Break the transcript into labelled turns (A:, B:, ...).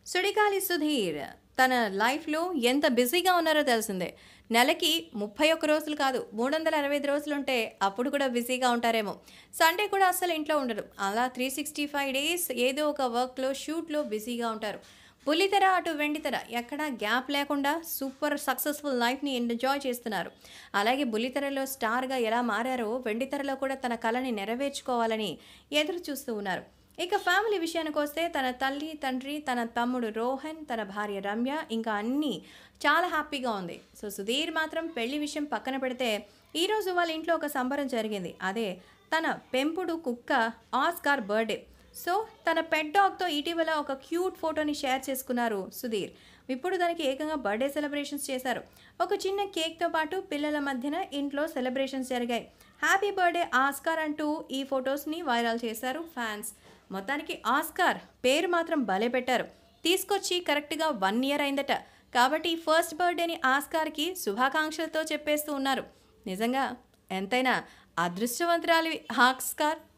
A: సుడిగాలి సుధీర్ తన లైఫ్‌లో ఎంత బిజీగా ఉన్నారో తెలిసిందే. నెలకి 31 రోజులు కాదు 365 రోజులుంటే అప్పుడు కూడా బిజీగా ఉంటారేమో. సండే కూడా అస్సలు ఇంట్లో ఉండరు. అలా 365 డేస్ ఏదో ఒక వర్క్‌లో, షూట్‌లో బిజీగా ఉంటారు. బుల్లితెర, అటు వెండితెర ఎక్కడా గ్యాప్ లేకుండా సూపర్ సక్సెస్‌ఫుల్ లైఫ్‌ని ఎంజాయ్ చేస్తున్నారు. అలాగే బుల్లితెరలో స్టార్‌గా ఎలా మారారో వెండితెరలో కూడా తన కలని నెరవేర్చుకోవాలని ఎదురు చూస్తూ ఉన్నారు. ఇక ఫ్యామిలీ విషయానికొస్తే తన తల్లి, తండ్రి, తన తమ్ముడు రోహన్, తన భార్య రమ్య ఇంకా అన్నీ చాలా హ్యాపీగా ఉంది. సో సుధీర్ మాత్రం పెళ్లి విషయం పక్కన పెడితే ఈరోజు వాళ్ళ ఇంట్లో ఒక సంబరం జరిగింది. అదే తన పెంపుడు కుక్క ఆస్కార్ బర్త్‌డే. సో తన పెట్ డాగ్‌తో ఇటీవల ఒక క్యూట్ ఫోటోని షేర్ చేసుకున్నారు సుధీర్. ఇప్పుడు దానికి ఏకంగా బర్త్‌డే సెలబ్రేషన్స్ చేశారు. ఒక చిన్న కేక్‌తో పాటు పిల్లల మధ్యన ఇంట్లో సెలబ్రేషన్స్ జరిగాయి. హ్యాపీ బర్త్‌డే ఆస్కార్ అంటూ ఈ ఫోటోస్‌ని వైరల్ చేశారు ఫ్యాన్స్. మొత్తానికి ఆస్కార్ పేరు మాత్రం భలే పెట్టారు. తీసుకొచ్చి కరెక్ట్‌గా 1 ఇయర్ అయిందట. కాబట్టి ఫస్ట్ బర్త్‌డేని ఆస్కార్‌కి శుభాకాంక్షలతో చెప్పేస్తూ ఉన్నారు. నిజంగా ఎంతైనా అదృష్టవంతురాలివి ఆస్కార్.